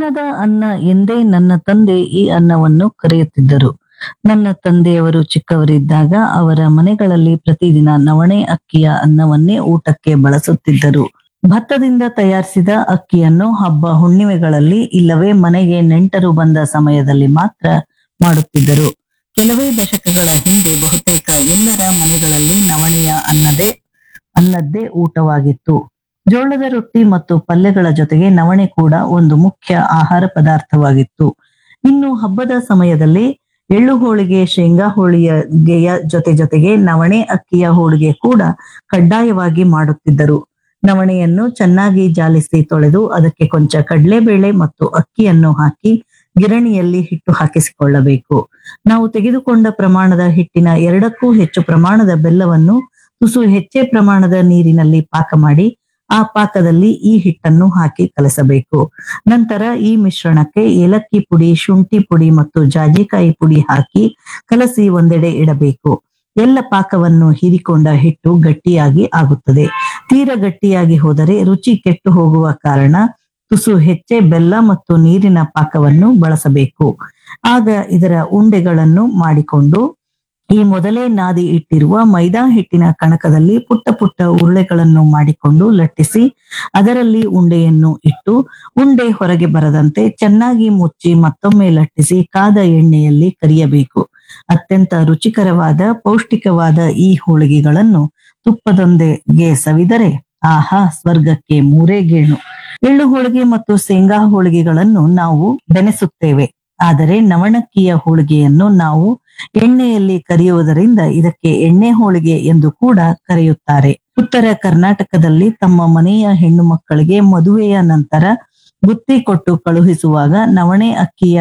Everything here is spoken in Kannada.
ಚಿನ್ನದ ಅನ್ನ ಎಂದೇ ನನ್ನ ತಂದೆ ಈ ಅನ್ನವನ್ನು ಕರೆಯುತ್ತಿದ್ದರು ನನ್ನ ತಂದೆಯವರು ಚಿಕ್ಕವರಿದ್ದಾಗ ಅವರ ಮನೆಗಳಲ್ಲಿ ಪ್ರತಿದಿನ ನವಣೆ ಅಕ್ಕಿಯ ಅನ್ನವನ್ನೇ ಊಟಕ್ಕೆ ಬಳಸುತ್ತಿದ್ದರು ಭತ್ತದಿಂದ ತಯಾರಿಸಿದ ಅಕ್ಕಿಯನ್ನು ಹಬ್ಬ ಹುಣ್ಣಿಮೆಗಳಲ್ಲಿ ಇಲ್ಲವೇ ಮನೆಗೆ ನೆಂಟರು ಬಂದ ಸಮಯದಲ್ಲಿ ಮಾತ್ರ ಮಾಡುತ್ತಿದ್ದರು ಕೆಲವೇ ದಶಕಗಳ ಹಿಂದೆ ಬಹುತೇಕ ಎಲ್ಲರ ಮನೆಗಳಲ್ಲಿ ನವಣೆಯ ಅನ್ನದೇ ಅನ್ನದ್ದೇ ಊಟವಾಗಿತ್ತು ಜೋಳದ ರೊಟ್ಟಿ ಮತ್ತು ಪಲ್ಯಗಳ ಜೊತೆಗೆ ನವಣೆ ಕೂಡ ಒಂದು ಮುಖ್ಯ ಆಹಾರ ಪದಾರ್ಥವಾಗಿತ್ತು ಇನ್ನು ಹಬ್ಬದ ಸಮಯದಲ್ಲಿ ಎಳ್ಳು ಹೋಳಿಗೆ ಶೇಂಗಾ ಹೋಳಿಗೆಯ ಜೊತೆ ಜೊತೆಗೆ ನವಣೆ ಅಕ್ಕಿಯ ಹೋಳಿಗೆ ಕೂಡ ಕಡ್ಡಾಯವಾಗಿ ಮಾಡುತ್ತಿದ್ದರು ನವಣೆಯನ್ನು ಚೆನ್ನಾಗಿ ಜಾಲಿಸಿ ತೊಳೆದು ಅದಕ್ಕೆ ಕೊಂಚ ಕಡಲೆಬೇಳೆ ಮತ್ತು ಅಕ್ಕಿಯನ್ನು ಹಾಕಿ ಗಿರಣಿಯಲ್ಲಿ ಹಿಟ್ಟು ಹಾಕಿಸಿಕೊಳ್ಳಬೇಕು ನಾವು ತೆಗೆದುಕೊಂಡ ಪ್ರಮಾಣದ ಹಿಟ್ಟಿನ ಎರಡಕ್ಕೂ ಹೆಚ್ಚು ಪ್ರಮಾಣದ ಬೆಲ್ಲವನ್ನು ತುಸು ಹೆಚ್ಚೆ ಪ್ರಮಾಣದ ನೀರಿನಲ್ಲಿ ಪಾಕ ಮಾಡಿ ಆ ಪಾಕದಲ್ಲಿ ಈ ಹಿಟ್ಟನ್ನು ಹಾಕಿ ಕಲಸಬೇಕು ನಂತರ ಈ ಮಿಶ್ರಣಕ್ಕೆ ಏಲಕ್ಕಿ ಪುಡಿ ಶುಂಠಿ ಪುಡಿ ಮತ್ತು ಜಾಜಿಕಾಯಿ ಪುಡಿ ಹಾಕಿ ಕಲಸಿ ಒಂದೆಡೆ ಇಡಬೇಕು ಎಲ್ಲ ಪಾಕವನ್ನು ಹೀರಿಕೊಂಡ ಹಿಟ್ಟು ಗಟ್ಟಿಯಾಗಿ ಆಗುತ್ತದೆ ತೀರ ಗಟ್ಟಿಯಾಗಿ ಹೋದರೆ ರುಚಿ ಕೆಟ್ಟು ಹೋಗುವ ಕಾರಣ ತುಸು ಹೆಚ್ಚೆ ಬೆಲ್ಲ ಮತ್ತು ನೀರಿನ ಪಾಕವನ್ನು ಬಳಸಬೇಕು ಆಗ ಇದರ ಉಂಡೆಗಳನ್ನು ಮಾಡಿಕೊಂಡು ಈ ಮೊದಲೇ ನಾದಿ ಇಟ್ಟಿರುವ ಮೈದಾ ಹಿಟ್ಟಿನ ಕಣಕದಲ್ಲಿ ಪುಟ್ಟ ಪುಟ್ಟ ಉರುಳೆಗಳನ್ನು ಮಾಡಿಕೊಂಡು ಲಟ್ಟಿಸಿ ಅದರಲ್ಲಿ ಉಂಡೆಯನ್ನು ಇಟ್ಟು ಉಂಡೆ ಹೊರಗೆ ಬರದಂತೆ ಚೆನ್ನಾಗಿ ಮುಚ್ಚಿ ಮತ್ತೊಮ್ಮೆ ಲಟ್ಟಿಸಿ ಕಾದ ಎಣ್ಣೆಯಲ್ಲಿ ಕರಿಯಬೇಕು ಅತ್ಯಂತ ರುಚಿಕರವಾದ ಪೌಷ್ಟಿಕವಾದ ಈ ಹೋಳಿಗೆಗಳನ್ನು ತುಪ್ಪದೊಂದಿಗೆ ಸವಿದರೆ ಆಹಾ ಸ್ವರ್ಗಕ್ಕೆ ಮೂರೇ ಗೇಣು ಎಳ್ಳು ಹೋಳಿಗೆ ಮತ್ತು ಶೇಂಗಾ ಹೋಳಿಗೆಗಳನ್ನು ನಾವು ಬೆನೆಸುತ್ತೇವೆ ಆದರೆ ನವಣಕ್ಕಿಯ ಹೋಳಿಗೆಯನ್ನು ನಾವು ಎಣ್ಣೆಯಲ್ಲಿ ಕರಿಯುವುದರಿಂದ ಇದಕ್ಕೆ ಎಣ್ಣೆ ಹೋಳಿಗೆ ಎಂದು ಕೂಡ ಕರೆಯುತ್ತಾರೆ ಉತ್ತರ ಕರ್ನಾಟಕದಲ್ಲಿ ತಮ್ಮ ಮನೆಯ ಹೆಣ್ಣು ಮಕ್ಕಳಿಗೆ ಮದುವೆಯ ನಂತರ ಬುತ್ತಿ ಕೊಟ್ಟು ಕಳುಹಿಸುವಾಗ ನವಣೆ ಅಕ್ಕಿಯ